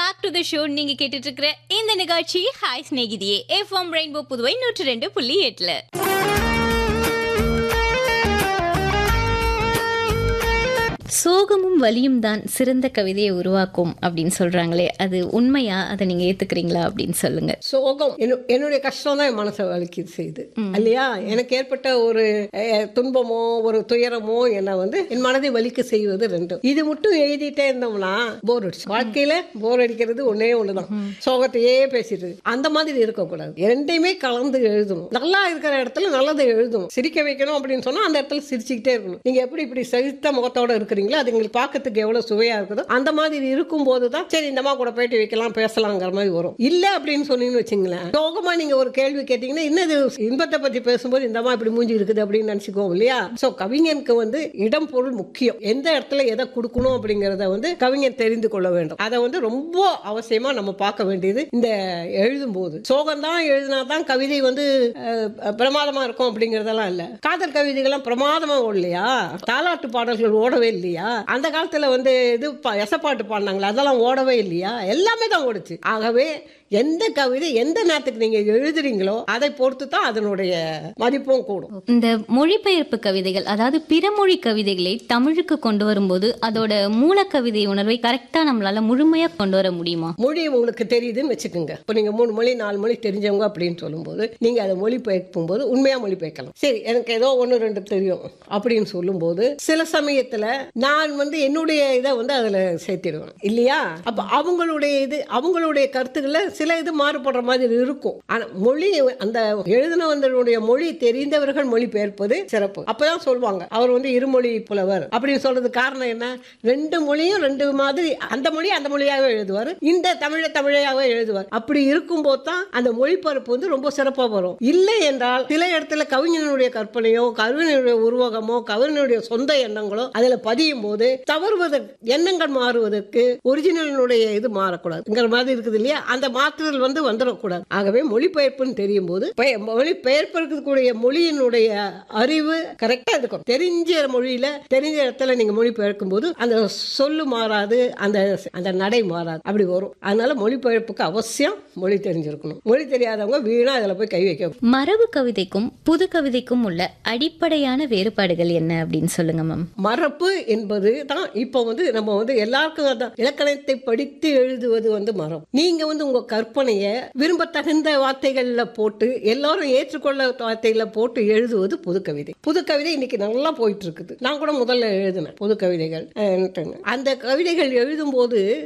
back to the show நீங்க கேட்டுட்டு இருக்கிற இந்த நிகழ்ச்சி ஹாய் ஸ்நேகிதியே எஃப்எம் ரெயின்போ புதுவை நூற்றி ரெண்டு புள்ளி எட்டுல சோகமும் வலியும் தான் சிறந்த கவிதையை உருவாக்கும் அப்படின்னு சொல்றாங்களே அது உண்மையா அதை நீங்க ஏத்துக்கிறீங்களா அப்படின்னு சொல்லுங்க சோகம் என்னு- என்னுடைய கஷ்டம் தான் என் மனசை வலிக்குது செய்யுது இல்லையா எனக்கு ஏற்பட்ட ஒரு அஹ், துன்பமோ ஒரு துயரமோ என்னை வந்து என் மனதை வலிக்க செய்வது ரெண்டும் இது மட்டும் எழுதிட்டே இருந்தோம்னா போர் அடிச்சு வாழ்க்கையில போர் அடிக்கிறது ஒன்னே ஒண்ணுதான் சோகத்தையே பேசிட்டு அந்த மாதிரி இருக்கக்கூடாது ரெண்டையுமே கலந்து எழுதணும் நல்லா இருக்கிற இடத்துல நல்லதை எழுதணும் சிரிக்க வைக்கணும் அப்படின்னு சொன்னா அந்த இடத்துல சிரிச்சுக்கிட்டே இருக்கணும் நீங்க எப்படி இப்படி செலுத்த முகத்தோட இருக்கிறீங்களோ அது எங்களுக்கு பார்க்கறதுக்கு எவ்வளவு சுவையா இருக்குதோ அந்த மாதிரி இருக்கும்போது தான் சரி இந்தமா கூட போயிட்டு வைக்கலாம் பேசலாங்கிற மாதிரி வரும் இல்ல அப்படின்னு சொன்னீங்கன்னு வச்சுங்களேன் சோகமா நீங்க ஒரு கேள்வி கேட்டீங்கன்னா இன்னது இன்பத்தை பத்தி பேசும்போது இந்தமா இப்படி மூஞ்சி இருக்குது அப்படின்னு நினைச்சுக்கோம் இல்லையா சோ கவிஞனுக்கு வந்து இடம் பொருள் முக்கியம் எந்த இடத்துல எதை கொடுக்கணும் அப்படிங்கறத வந்து கவிஞன் தெரிந்து கொள்ள வேண்டும் அதை வந்து ரொம்ப அவசியமா நம்ம பார்க்க வேண்டியது இந்த எழுதும் போது சோகம் தான் எழுதினா தான் கவிதை வந்து அஹ், பிரமாதமா இருக்கும் அப்படிங்கறதெல்லாம் இல்ல காதல் கவிதைகள்லாம் பிரமாதமா ஓடலையா தாலாட்டு பாடல்கள் ஓடவே இல்லையா அந்த காலத்துல வந்து இது ப- எசப்பாட்டு பாடினாங்களா அதெல்லாம் ஓடவே இல்லையா எல்லாமே தான் ஓடுச்சு ஆகவே எந்த கவிதை எந்த நேரத்துக்கு நீங்க எழுதுறீங்களோ அதை பொறுத்து தான் அதனுடைய மதிப்பும் கூடும் இந்த மொழிபெயர்ப்பு கவிதைகள் அதாவது பிறமொழி கவிதைகளை தமிழுக்கு கொண்டு வரும்போது அதோட மூலக்கவிதை உணர்வை கரெக்டா நம்மளால முழுமையா கொண்டு வர முடியுமா மொழி உங்களுக்கு தெரியுதுன்னு வச்சுக்கோங்க இப்போ நீங்க மூணு மொழி நாலு மொழி தெரிஞ்சவங்க அப்படின்னு சொல்லும்போது நீங்க அதை மொழி பெயர்க்கும் போது உண்மையா மொழி பெயர்க்கலாம் சரி எனக்கு ஏதோ ஒன்று ரெண்டு தெரியும் அப்படின்னு சொல்லும்போது சில சமயத்துல நான் வந்து என்னுடைய இதை வந்து அதுல சேர்த்திடுவேன் இல்லையா அப்ப அவங்களுடைய இது அவங்களுடைய கருத்துக்களை சில இது மாறுபடுற மாதிரி இருக்கும் ஆனா மொழி அந்த எழுதினவங்களுடைய மொழி தெரிந்தவர்கள் மொழி பெயர்ப்பது சிறப்பு அப்பதான் சொல்லுவாங்க அவர் வந்து இருமொழி புலவர் அப்படின்னு சொல்றது காரணம் என்ன ரெண்டு மொழியும் ரெண்டு மாதிரி அந்த மொழி அந்த மொழியாவே எழுதுவார் இந்த தமிழை தமிழையாவே எழுதுவார் அப்படி இருக்கும்போது தான் அந்த மொழிபெயர்ப்பு வந்து ரொம்ப சிறப்பா வரும் இல்லை என்றால் சில இடத்துல கவிஞனுடைய கற்பனையோ கவிஞனுடைய உருவகமோ கவிஞனுடைய சொந்த எண்ணங்களோ அதுல பதியும் போது தவறுவதற்கு எண்ணங்கள் மாறுவதற்கு ஒரிஜினலினுடைய இது மாறக்கூடாதுங்கிற மாதிரி இருக்குது இல்லையா அந்த மாற்றுதல் வந்து வந்துடக்கூடாது ஆகவே மொழிபெயர்ப்புன்னு தெரியும் போது பெய- மொழி பெயர்ப்பிருக்கக்கூடிய மொழியினுடைய அறிவு கரெக்டா இருக்கும் தெரிஞ்ச மொழியில தெரிஞ்ச இடத்துல நீங்க மொழி பெயர்க்கும் போது அந்த சொல்லு மாறாது அந்த அந்த நடை மாறாது அப்படி வரும் அதனால மொழிபெயர்ப்புக்கு அவசியம் மொழி தெரிஞ்சிருக்கணும் மொழி தெரியாதவங்க வீணா அதுல போய் கை வைக்க மரபு கவிதைக்கும் புது கவிதைக்கும் உள்ள அடிப்படையான வேறுபாடுகள் என்ன அப்படின்னு சொல்லுங்க மேம் மரபு என்பது தான் இப்போ வந்து நம்ம வந்து எல்லாருக்கும் அதான் இலக்கணத்தை படித்து எழுதுவது வந்து மரபு நீங்க வந்து உங்க கற்பனையை விரும்பத்தகுந்த வார்த்தைகள்ல போட்டு எல்லாரும் ஏற்றுக்கொள்ள வார்த்தைகளை போட்டு எழுதுவது புது கவிதை புது கவிதை இன்னைக்கு நல்லா போயிட்டு இருக்குது நான் கூட முதல்ல எழுதினேன் புது கவிதைகள் அஹ், அந்த கவிதைகள் எழுதும்போது